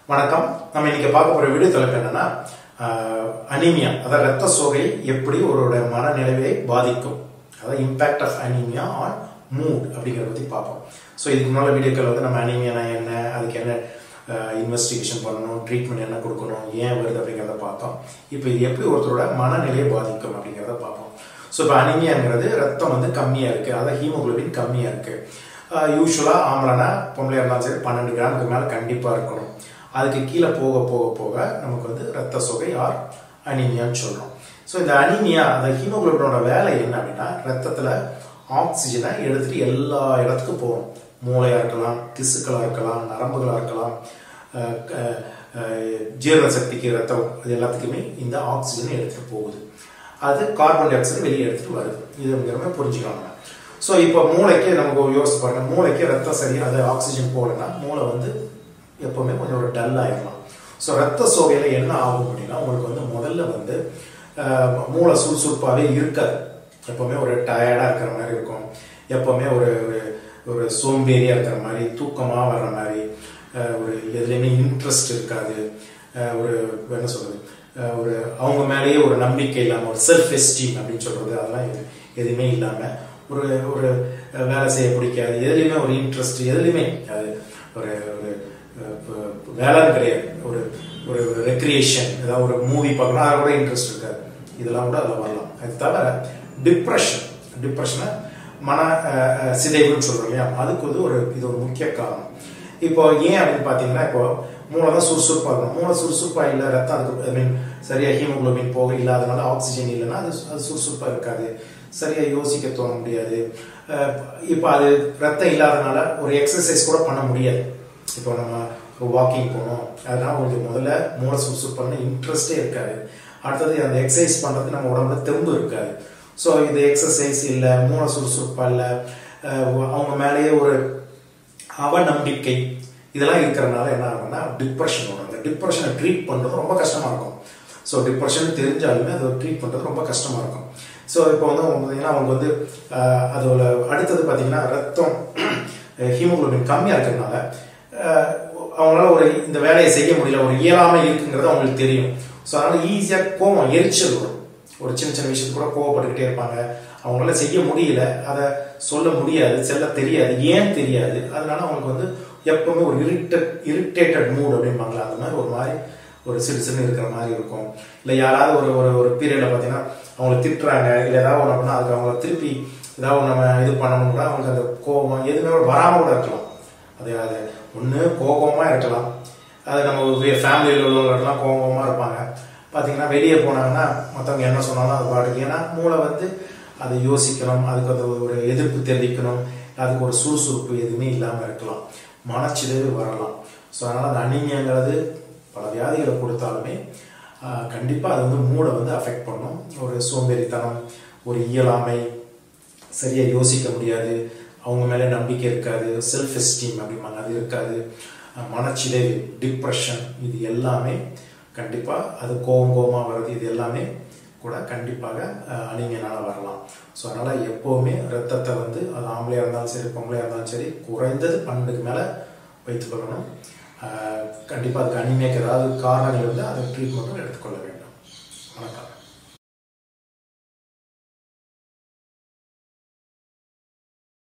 வணக்கம் நம்ம இன்னைக்கு பார்க்க போற வீடியோ தலைப்பு என்னன்னா அனீமியா அதாவது ரத்த சோகை எப்படி ஒருவருடைய மனநிலையை பாதிக்கும் அதாவது impact of anaemia on mood அப்படிங்கிறத பத்தி பார்ப்போம் ஸோ இதுக்கு முன்னால வீடியோக்கள் வந்து நம்ம அனீமியானா என்ன அதுக்கு என்ன இன்வெஸ்டிகேஷன் பண்ணணும் ட்ரீட்மெண்ட் என்ன கொடுக்கணும் ஏன் வருது அப்படிங்கிறத பார்த்தோம் இப்போ இது எப்படி ஒருத்தரோட மனநிலையை பாதிக்கும் அப்படிங்கிறத பார்ப்போம் ஸோ இப்போ அனிமியாங்கிறது ரத்தம் வந்து கம்மியாக இருக்குது அதாவது ஹீமோகுளோபின் கம்மியாக இருக்குது யூஸ்வலாக ஆம்பளைனா பொம்பளையாக இருந்தாலும் சரி பன்னெண்டு கிராமுக்கு மேலே கண்டிப்பாக இருக்கணும் அதுக்கு கீழே போக போக போக நமக்கு வந்து ரத்த சொகை ஆர் அனிமியான்னு சொல்கிறோம் ஸோ இந்த அனிமியா அந்த ஹீமோகுளோபினோட வேலை என்ன அப்படின்னா ரத்தத்தில் ஆக்சிஜனை எடுத்துகிட்டு எல்லா இடத்துக்கும் போகணும் மூளையாக இருக்கலாம் திசுக்களாக இருக்கலாம் நரம்புகளாக இருக்கலாம் ஜீரண சக்திக்கு ரத்தம் அது எல்லாத்துக்குமே இந்த ஆக்சிஜனை எடுத்துகிட்டு போகுது அது கார்பன் டை ஆக்சைடு வெளியே எடுத்துகிட்டு வருது இது அப்படிங்கிற புரிஞ்சுக்கலாம் ஸோ இப்போ மூளைக்கு நமக்கு யோசிச்சு பாருங்க மூளைக்கு ரத்தம் சரியாக அது ஆக்சிஜன் போகலன்னா மூளை வந்து எப்போவுமே கொஞ்சம் ஒரு டல் ஆகிடலாம் ஸோ ரத்த சோகையில் என்ன ஆகும் அப்படின்னா உங்களுக்கு வந்து முதல்ல வந்து மூளை சுறுசுறுப்பாகவே இருக்காது எப்போவுமே ஒரு டயர்டாக இருக்கிற மாதிரி இருக்கும் எப்போவுமே ஒரு ஒரு சோம்பேறியாக இருக்கிற மாதிரி தூக்கமாக வர்ற மாதிரி ஒரு எதுலேயுமே இன்ட்ரெஸ்ட் இருக்காது ஒரு என்ன சொல்கிறது ஒரு அவங்க மேலேயே ஒரு நம்பிக்கை இல்லாமல் ஒரு செல்ஃப் எஸ்டீம் அப்படின்னு சொல்கிறது அதெல்லாம் எதுவுமே இல்லாமல் ஒரு ஒரு வேலை செய்ய பிடிக்காது எதுலேயுமே ஒரு இன்ட்ரெஸ்ட் எதுலேயுமே அது ஒரு ஒரு வேலைன்னு கிடையாது ஒரு ஒரு ரெக்ரியேஷன் ஏதாவது ஒரு மூவி பார்க்கணும் அதை கூட இன்ட்ரெஸ்ட் இருக்காது இதெல்லாம் கூட அதில் வரலாம் அது தவிர டிப்ரெஷன் டிப்ரெஷனை மன சிதைவுன்னு சொல்கிறோம் இல்லையா அதுக்கு வந்து ஒரு இது ஒரு முக்கிய காரணம் இப்போ ஏன் அப்படின்னு பார்த்தீங்கன்னா இப்போ மூளை தான் சுறுசுறுப்பாக இருக்கணும் மூளை சுறுசுறுப்பாக இல்லை ரத்தம் அதுக்கு ஐ மீன் சரியாக ஹீமோகுளோபின் போக இல்லாதனால ஆக்சிஜன் இல்லைன்னா அது அது சுறுசுறுப்பாக இருக்காது சரியாக யோசிக்க தோண முடியாது இப்போ அது ரத்தம் இல்லாதனால ஒரு எக்ஸசைஸ் கூட பண்ண முடியாது இப்போ நம்ம வாக்கிங் போகணும் அதனால உங்களுக்கு முதல்ல மூளை சுறுசுறுப்பான இன்ட்ரெஸ்டே இருக்காது அடுத்தது அந்த எக்ஸசைஸ் பண்ணுறது நம்ம உடம்புல தெம்பு இருக்காது ஸோ இது எக்ஸசைஸ் இல்லை மூளை சுறுசுறுப்பாக இல்லை அவங்க மேலேயே ஒரு அவநம்பிக்கை இதெல்லாம் இருக்கிறனால என்ன ஆகும்னா டிப்ரெஷன் வரும் அந்த டிப்ரெஷனை ட்ரீட் பண்ணுறது ரொம்ப கஷ்டமாக இருக்கும் ஸோ டிப்ரெஷன் தெரிஞ்சாலுமே அதை ட்ரீட் பண்ணுறது ரொம்ப கஷ்டமாக இருக்கும் ஸோ இப்போ வந்து பார்த்தீங்கன்னா அவங்க வந்து அதோட அடுத்தது பார்த்தீங்கன்னா ரத்தம் ஹீமோகுளோபின் கம்மியாக இருக்கிறதுனால அவங்களால ஒரு இந்த வேலையை செய்ய முடியல ஒரு இயலாமை இருக்குங்கிறது அவங்களுக்கு தெரியும் ஸோ அதனால ஈஸியாக கோவம் எரிச்சல் வரும் ஒரு சின்ன சின்ன விஷயத்துக்கு கூட கோவப்பட்டுக்கிட்டே இருப்பாங்க அவங்களால செய்ய முடியல அதை சொல்ல முடியாது செல்ல தெரியாது ஏன் தெரியாது அதனால அவங்களுக்கு வந்து எப்பவுமே ஒரு இரிட்டட் இரிட்டேட்டட் மூட் அப்படிம்பாங்களா அந்த மாதிரி ஒரு மாதிரி ஒரு சிறு சிறு இருக்கிற மாதிரி இருக்கும் இல்லை யாராவது ஒரு ஒரு ஒரு பீரியடில் பார்த்தீங்கன்னா அவங்கள திட்டுறாங்க இல்லை ஏதாவது ஒன்று அப்படின்னா அதுக்கு அவங்கள திருப்பி ஏதாவது நம்ம இது பண்ணணும் கூட அவங்களுக்கு அந்த கோபம் எதுவுமே வராமல் கூட இருக்கலாம் அது அது ஒன்று கோபமாக இருக்கலாம் அது நம்ம ஃபேமிலியில் உள்ளவங்கலாம் கோபமாக இருப்பாங்க பார்த்தீங்கன்னா வெளியே போனாங்கன்னா மற்றவங்க என்ன சொன்னாலும் அது பாட்டுக்கு ஏன்னா மூளை வந்து அதை யோசிக்கணும் அதுக்கு அது ஒரு எதிர்ப்பு தெரிவிக்கணும் அதுக்கு ஒரு சுறுசுறுப்பு எதுவுமே இல்லாமல் இருக்கலாம் மனச்சிதைவு வரலாம் ஸோ அதனால் அந்த அனிமியாங்கிறது பல வியாதிகளை கொடுத்தாலுமே கண்டிப்பாக அது வந்து மூளை வந்து அஃபெக்ட் பண்ணும் ஒரு சோம்பேறித்தனம் ஒரு இயலாமை சரியாக யோசிக்க முடியாது அவங்க மேலே நம்பிக்கை இருக்காது செல்ஃப் எஸ்டீம் அப்படிம்பாங்க அது இருக்காது மனச்சிதைவு டிப்ரெஷன் இது எல்லாமே கண்டிப்பாக அது கோவம் கோவமாக வர்றது இது எல்லாமே கூட கண்டிப்பாக அனிமியனால் வரலாம் ஸோ அதனால் எப்போவுமே ரத்தத்தை வந்து அது ஆம்பளையாக இருந்தாலும் சரி பொம்பளையாக இருந்தாலும் சரி குறைந்தது பன்னெண்டுக்கு மேலே வைத்துக்கொள்ளணும் கண்டிப்பாக அதுக்கு அனிமியாக்கு ஏதாவது காரணங்கள் வந்து அதை ட்ரீட்மெண்ட்டும் எடுத்துக்கொள்ள வேண்டும் வணக்கம்